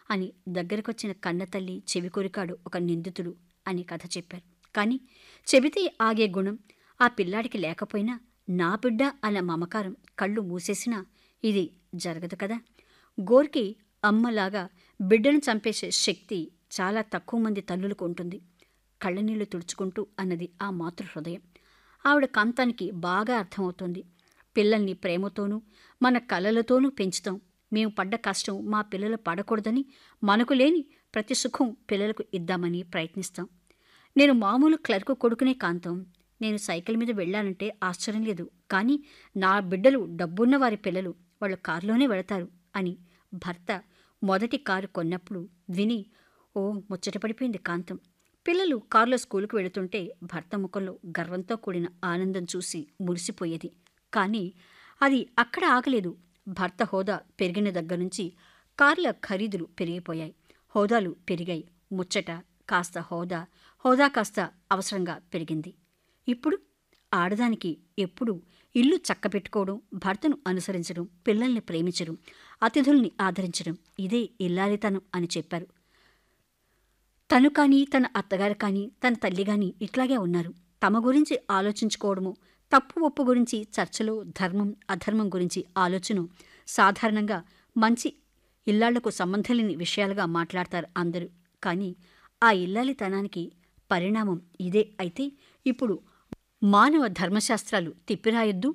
అని దగ్గరకొచ్చిన కన్నతల్లి చెవి కొరికాడు ఒక నిందితుడు అని కథ చెప్పారు కానీ చెబితే ఆగే గుణం ఆ పిల్లాడికి లేకపోయినా నా బిడ్డ అన్న మమకారం కళ్ళు మూసేసినా ఇది జరగదు కదా గోర్కి అమ్మలాగా బిడ్డను చంపేసే శక్తి చాలా తక్కువ మంది తల్లులకు ఉంటుంది కళ్ళనీళ్లు తుడుచుకుంటూ అన్నది ఆ మాతృ హృదయం ఆవిడ కాంతానికి బాగా అర్థమవుతోంది పిల్లల్ని ప్రేమతోనూ మన కలలతోనూ పెంచుతాం మేము పడ్డ కష్టం మా పిల్లలు పడకూడదని మనకు లేని ప్రతి సుఖం పిల్లలకు ఇద్దామని ప్రయత్నిస్తాం నేను మామూలు క్లర్కు కొడుకునే కాంతం నేను సైకిల్ మీద వెళ్ళానంటే ఆశ్చర్యం లేదు కానీ నా బిడ్డలు డబ్బున్న వారి పిల్లలు వాళ్ళు కారులోనే వెళతారు అని భర్త మొదటి కారు కొన్నప్పుడు విని ఓ ముచ్చటపడిపోయింది కాంతం పిల్లలు కారులో స్కూలుకు వెళుతుంటే భర్త ముఖంలో గర్వంతో కూడిన ఆనందం చూసి మురిసిపోయేది కానీ అది అక్కడ ఆగలేదు భర్త హోదా పెరిగిన దగ్గర నుంచి కార్ల ఖరీదులు పెరిగిపోయాయి హోదాలు పెరిగాయి ముచ్చట కాస్త హోదా హోదా కాస్త అవసరంగా పెరిగింది ఇప్పుడు ఆడదానికి ఎప్పుడు ఇల్లు చక్కబెట్టుకోవడం భర్తను అనుసరించడం పిల్లల్ని ప్రేమించడం అతిథుల్ని ఆదరించడం ఇదే ఇల్లాలితనం అని చెప్పారు తను కానీ తన అత్తగారు కానీ తన తల్లి కానీ ఇట్లాగే ఉన్నారు తమ గురించి ఆలోచించుకోవడము తప్పు ఒప్పు గురించి చర్చలో ధర్మం అధర్మం గురించి ఆలోచన సాధారణంగా మంచి ఇల్లాళ్లకు సంబంధం లేని విషయాలుగా మాట్లాడతారు అందరూ కానీ ఆ ఇల్లాలితనానికి పరిణామం ఇదే అయితే ఇప్పుడు మానవ ధర్మశాస్త్రాలు తిప్పిరాయొద్దు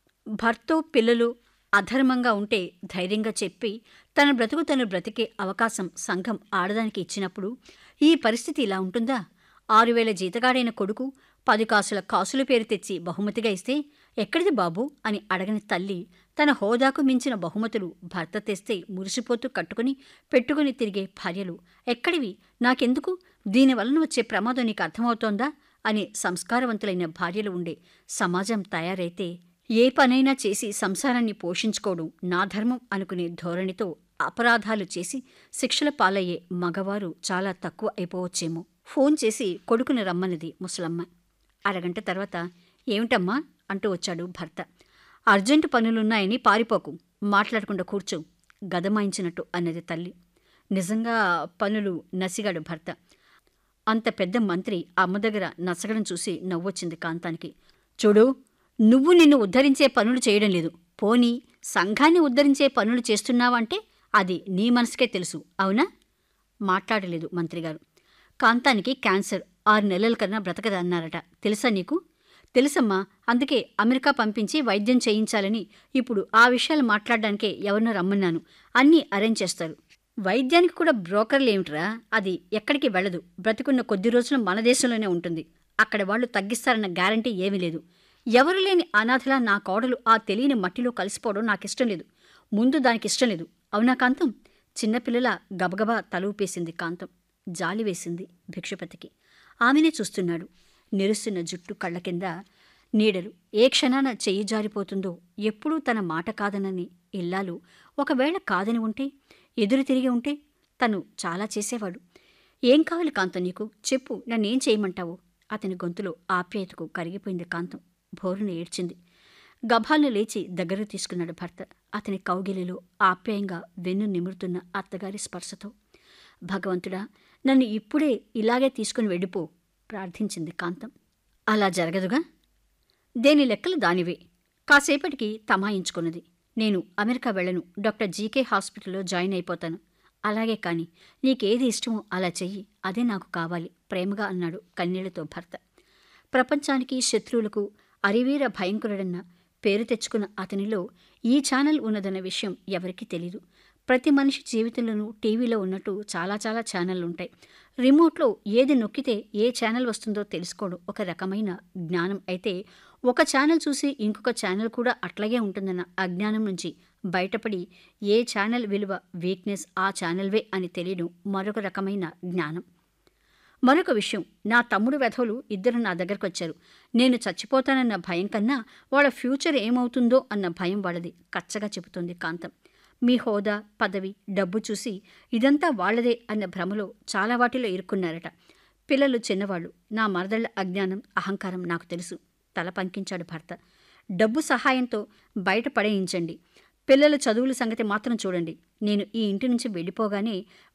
భర్తో పిల్లలు అధర్మంగా ఉంటే ధైర్యంగా చెప్పి తన బ్రతుకు తను బ్రతికే అవకాశం సంఘం ఆడదానికి ఇచ్చినప్పుడు ఈ పరిస్థితి ఇలా ఉంటుందా ఆరు వేల జీతగాడైన కొడుకు పది కాసుల కాసుల పేరు తెచ్చి బహుమతిగా ఇస్తే ఎక్కడిది బాబు అని అడగని తల్లి తన హోదాకు మించిన బహుమతులు భర్త తెస్తే మురిసిపోతూ కట్టుకుని పెట్టుకుని తిరిగే భార్యలు ఎక్కడివి నాకెందుకు దీనివలన వచ్చే ప్రమాదం నీకు అర్థమవుతోందా అని సంస్కారవంతులైన భార్యలు ఉండే సమాజం తయారైతే ఏ పనైనా చేసి సంసారాన్ని పోషించుకోవడం నా ధర్మం అనుకునే ధోరణితో అపరాధాలు చేసి శిక్షల పాలయ్యే మగవారు చాలా తక్కువ అయిపోవచ్చేమో ఫోన్ చేసి కొడుకుని రమ్మన్నది ముసలమ్మ అరగంట తర్వాత ఏమిటమ్మా అంటూ వచ్చాడు భర్త అర్జెంటు పనులున్నాయని పారిపోకు మాట్లాడకుండా కూర్చో గదమాయించినట్టు అన్నది తల్లి నిజంగా పనులు నసిగాడు భర్త అంత పెద్ద మంత్రి అమ్మ దగ్గర నసగడం చూసి నవ్వొచ్చింది కాంతానికి చూడు నువ్వు నిన్ను ఉద్ధరించే పనులు చేయడం లేదు పోనీ సంఘాన్ని ఉద్ధరించే పనులు చేస్తున్నావంటే అది నీ మనసుకే తెలుసు అవునా మాట్లాడలేదు మంత్రిగారు కాంతానికి క్యాన్సర్ ఆరు నెలల కన్నా బ్రతకదన్నారట తెలుసా నీకు తెలుసమ్మా అందుకే అమెరికా పంపించి వైద్యం చేయించాలని ఇప్పుడు ఆ విషయాలు మాట్లాడడానికే ఎవరినో రమ్మన్నాను అన్నీ అరేంజ్ చేస్తారు వైద్యానికి కూడా బ్రోకర్లు ఏమిట్రా అది ఎక్కడికి వెళ్ళదు బ్రతికున్న కొద్ది రోజులు మన దేశంలోనే ఉంటుంది అక్కడ వాళ్ళు తగ్గిస్తారన్న గ్యారంటీ ఏమీ లేదు ఎవరు లేని అనాథలా నా కోడలు ఆ తెలియని మట్టిలో కలిసిపోవడం నాకిష్టం లేదు ముందు దానికి ఇష్టం లేదు అవునా కాంతం చిన్నపిల్లల గబగబా తల ఊపేసింది కాంతం జాలి వేసింది భిక్షపతికి ఆమెనే చూస్తున్నాడు నిరుస్తున్న జుట్టు కళ్ళ కింద నీడలు ఏ క్షణాన చెయ్యి జారిపోతుందో ఎప్పుడూ తన మాట కాదనని ఇల్లాలు ఒకవేళ కాదని ఉంటే ఎదురు తిరిగి ఉంటే తను చాలా చేసేవాడు ఏం కావాలి కాంతం నీకు చెప్పు నన్నేం చేయమంటావు అతని గొంతులో ఆప్యాయతకు కరిగిపోయింది కాంతం భోరున ఏడ్చింది గభాలను లేచి దగ్గర తీసుకున్నాడు భర్త అతని కౌగిలిలో ఆప్యాయంగా వెన్ను నిమురుతున్న అత్తగారి స్పర్శతో భగవంతుడా నన్ను ఇప్పుడే ఇలాగే తీసుకుని వెళ్ళిపో ప్రార్థించింది కాంతం అలా జరగదుగా దేని లెక్కలు దానివే కాసేపటికి తమాయించుకున్నది నేను అమెరికా వెళ్ళను డాక్టర్ జీకే హాస్పిటల్లో జాయిన్ అయిపోతాను అలాగే కాని నీకేది ఇష్టమో అలా చెయ్యి అదే నాకు కావాలి ప్రేమగా అన్నాడు కన్నీళ్లతో భర్త ప్రపంచానికి శత్రువులకు అరివీర భయంకరుడన్న పేరు తెచ్చుకున్న అతనిలో ఈ ఛానల్ ఉన్నదన్న విషయం ఎవరికీ తెలీదు ప్రతి మనిషి జీవితంలోనూ టీవీలో ఉన్నట్టు చాలా చాలా ఛానళ్లు ఉంటాయి రిమోట్లో ఏది నొక్కితే ఏ ఛానల్ వస్తుందో తెలుసుకోవడం ఒక రకమైన జ్ఞానం అయితే ఒక ఛానల్ చూసి ఇంకొక ఛానల్ కూడా అట్లాగే ఉంటుందన్న అజ్ఞానం నుంచి బయటపడి ఏ ఛానల్ విలువ వీక్నెస్ ఆ ఛానల్వే అని తెలియడం మరొక రకమైన జ్ఞానం మరొక విషయం నా తమ్ముడు వెధవులు ఇద్దరు నా దగ్గరకు వచ్చారు నేను చచ్చిపోతానన్న భయం కన్నా వాళ్ళ ఫ్యూచర్ ఏమవుతుందో అన్న భయం వాళ్ళది కచ్చగా చెబుతోంది కాంతం మీ హోదా పదవి డబ్బు చూసి ఇదంతా వాళ్లదే అన్న భ్రమలో చాలా వాటిలో ఇరుక్కున్నారట పిల్లలు చిన్నవాళ్ళు నా మరదళ్ల అజ్ఞానం అహంకారం నాకు తెలుసు తల పంకించాడు భర్త డబ్బు సహాయంతో బయట పడేయించండి పిల్లల చదువుల సంగతి మాత్రం చూడండి నేను ఈ ఇంటి నుంచి వెళ్ళిపోగానే